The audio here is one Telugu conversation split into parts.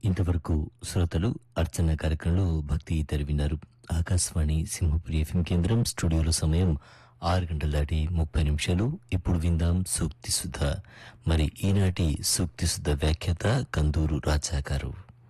ఇంతవరకు శ్రోతలు అర్చన కార్యక్రమంలో భక్తి ఇతరు విన్నారు ఆకాశవాణి సింహపురి ఎఫ్ఎం కేంద్రం స్టూడియోలో సమయం ఆరు గంటల దాటి ముప్పై నిమిషాలు ఇప్పుడు విందాం సూక్తి సుధ మరి ఈనాటి సూక్తి సుధ వ్యాఖ్యాత కందూరు రాజా గారు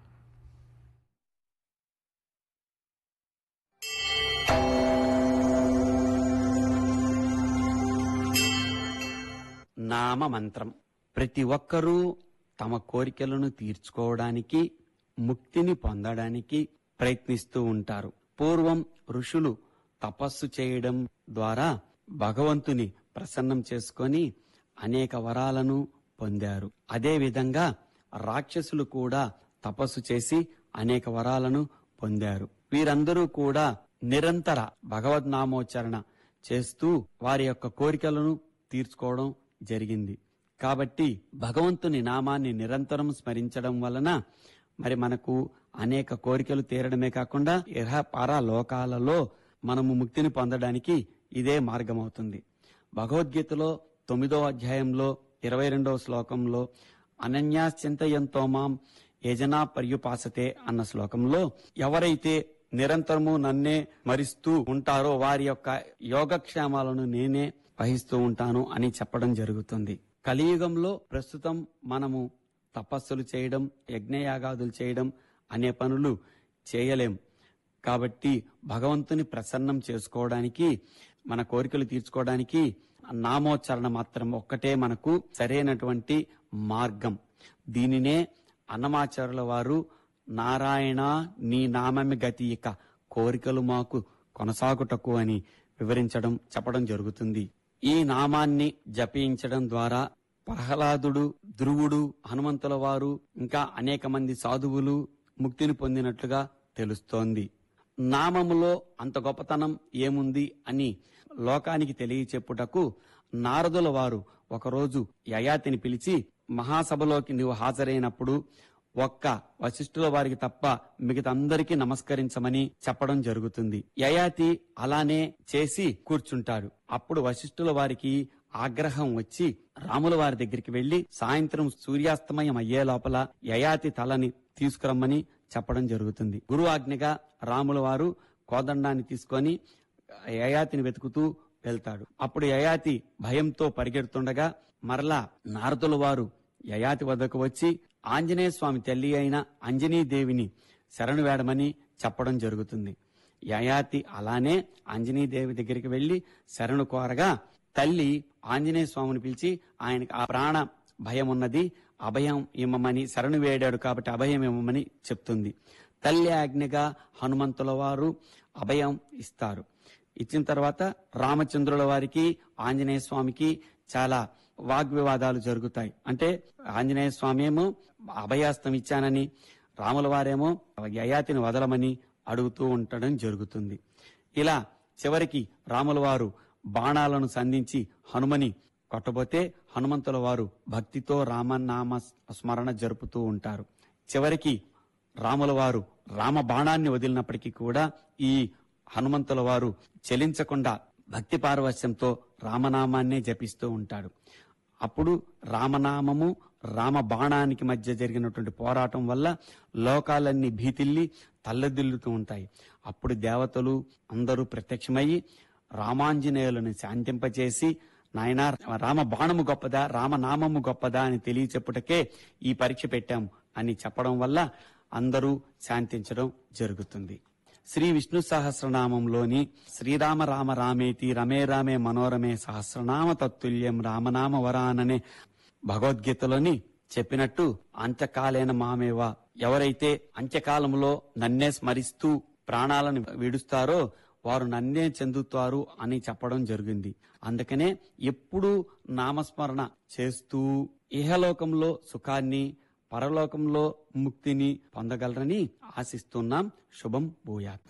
నామ మంత్రం ప్రతి ఒక్కరూ తమ కోరికలను తీర్చుకోవడానికి ముక్తిని పొందడానికి ప్రయత్నిస్తూ ఉంటారు పూర్వం ఋషులు తపస్సు చేయడం ద్వారా భగవంతుని ప్రసన్నం చేసుకొని అనేక వరాలను పొందారు అదే విధంగా రాక్షసులు కూడా తపస్సు చేసి అనేక వరాలను పొందారు వీరందరూ కూడా నిరంతర భగవద్ నామోచ్చరణ చేస్తూ వారి యొక్క కోరికలను తీర్చుకోవడం జరిగింది కాబట్టి భగవంతుని నామాన్ని నిరంతరం స్మరించడం వలన మరి మనకు అనేక కోరికలు తీరడమే కాకుండా ఇహ పర లోకాలలో మనము ముక్తిని పొందడానికి ఇదే మార్గం అవుతుంది భగవద్గీతలో తొమ్మిదో అధ్యాయంలో ఇరవై రెండవ శ్లోకంలో అనన్యాశ్చింతయంతో మాం యజనా పర్యుపాసతే అన్న శ్లోకంలో ఎవరైతే నిరంతరము నన్నే మరిస్తూ ఉంటారో వారి యొక్క యోగక్షేమాలను నేనే వహిస్తూ ఉంటాను అని చెప్పడం జరుగుతుంది కలియుగంలో ప్రస్తుతం మనము తపస్సులు చేయడం యజ్ఞయాగాదులు చేయడం అనే పనులు చేయలేం కాబట్టి భగవంతుని ప్రసన్నం చేసుకోవడానికి మన కోరికలు తీర్చుకోవడానికి నామోచ్చరణ మాత్రం ఒక్కటే మనకు సరైనటువంటి మార్గం దీనినే అన్నమాచారుల వారు నారాయణ నీ నామమి గతి ఇక కోరికలు మాకు కొనసాగుటకు అని వివరించడం చెప్పడం జరుగుతుంది ఈ నామాన్ని జపించడం ద్వారా ప్రహ్లాదుడు ధ్రువుడు హనుమంతుల వారు ఇంకా అనేక మంది సాధువులు ముక్తిని పొందినట్లుగా తెలుస్తోంది నామములో అంత గొప్పతనం ఏముంది అని లోకానికి తెలియచెప్పుటకు నారదుల వారు ఒకరోజు యయాతిని పిలిచి మహాసభలోకి నీవు హాజరైనప్పుడు ఒక్క వశిష్ఠుల వారికి తప్ప మిగతా అందరికీ నమస్కరించమని చెప్పడం జరుగుతుంది యయాతి అలానే చేసి కూర్చుంటాడు అప్పుడు వశిష్ఠుల వారికి ఆగ్రహం వచ్చి రాముల వారి దగ్గరికి వెళ్లి సాయంత్రం సూర్యాస్తమయం అయ్యే లోపల యయాతి తలని తీసుకురమ్మని చెప్పడం జరుగుతుంది గురు ఆజ్ఞగా రాముల వారు కోదండాన్ని తీసుకొని యయాతిని వెతుకుతూ వెళ్తాడు అప్పుడు యయాతి భయంతో పరిగెడుతుండగా మరలా నారదుల వారు యయాతి వద్దకు వచ్చి ఆంజనేయ స్వామి తల్లి అయిన అంజనీదేవిని శరణు వేడమని చెప్పడం జరుగుతుంది యయాతి అలానే అంజనీదేవి దగ్గరికి వెళ్లి శరణు కోరగా తల్లి ఆంజనేయ స్వామిని పిలిచి ఆయనకు ఆ ప్రాణ భయం ఉన్నది అభయం ఇమ్మమని శరణు వేడాడు కాబట్టి అభయం ఇమ్మమని చెప్తుంది తల్లి ఆజ్ఞగా హనుమంతుల వారు అభయం ఇస్తారు ఇచ్చిన తర్వాత రామచంద్రుల వారికి ఆంజనేయ స్వామికి చాలా వాగ్వివాదాలు జరుగుతాయి అంటే ఆంజనేయ స్వామి ఏమో అభయాస్తం ఇచ్చానని రాముల వారేమో యయాతిని వదలమని అడుగుతూ ఉండడం జరుగుతుంది ఇలా చివరికి రాముల వారు బాణాలను సంధించి హనుమని కొట్టబోతే హనుమంతుల వారు భక్తితో రామనామ స్మరణ జరుపుతూ ఉంటారు చివరికి రాముల వారు రామ బాణాన్ని వదిలినప్పటికీ కూడా ఈ హనుమంతుల వారు చెలించకుండా భక్తి పారవశ్యంతో రామనామాన్నే జపిస్తూ ఉంటాడు అప్పుడు రామనామము రామ బాణానికి మధ్య జరిగినటువంటి పోరాటం వల్ల లోకాలన్నీ భీతిల్లి తల్లదిల్లుతూ ఉంటాయి అప్పుడు దేవతలు అందరూ ప్రత్యక్షమయ్యి రామాంజనేయులను శాంతింపచేసి నాయన రామ బాణము గొప్పదా రామనామము గొప్పదా అని తెలియచెప్పుటకే ఈ పరీక్ష పెట్టాం అని చెప్పడం వల్ల అందరూ శాంతించడం జరుగుతుంది శ్రీ విష్ణు సహస్రనామంలోని శ్రీరామ రామ రామేతి రమే రామే మనోరమే సహస్రనామ తత్తుల్యం రామనామ వరాననే భగవద్గీతలోని చెప్పినట్టు అంత్యకాలేన మామేవా ఎవరైతే అంత్యకాలంలో నన్నే స్మరిస్తూ ప్రాణాలను విడుస్తారో వారు నన్నే చెందుతారు అని చెప్పడం జరిగింది అందుకనే ఎప్పుడూ నామస్మరణ చేస్తూ ఇహలోకంలో సుఖాన్ని పరలోకంలో ముక్తిని పొందగలరని ఆశిస్తున్నాం శుభం భూయాత్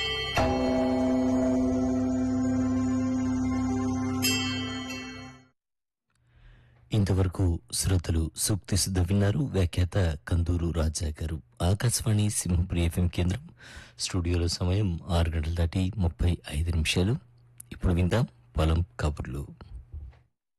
ఇంతవరకు శ్రోతలు సూక్తి సిద్ధ విన్నారు వ్యాఖ్యాత కందూరు రాజా గారు ఆకాశవాణి సింహపురి ఎఫ్ఎం కేంద్రం స్టూడియోలో సమయం ఆరు గంటల దాటి ముప్పై ఐదు నిమిషాలు ఇప్పుడు విందాం పొలం కబుర్లు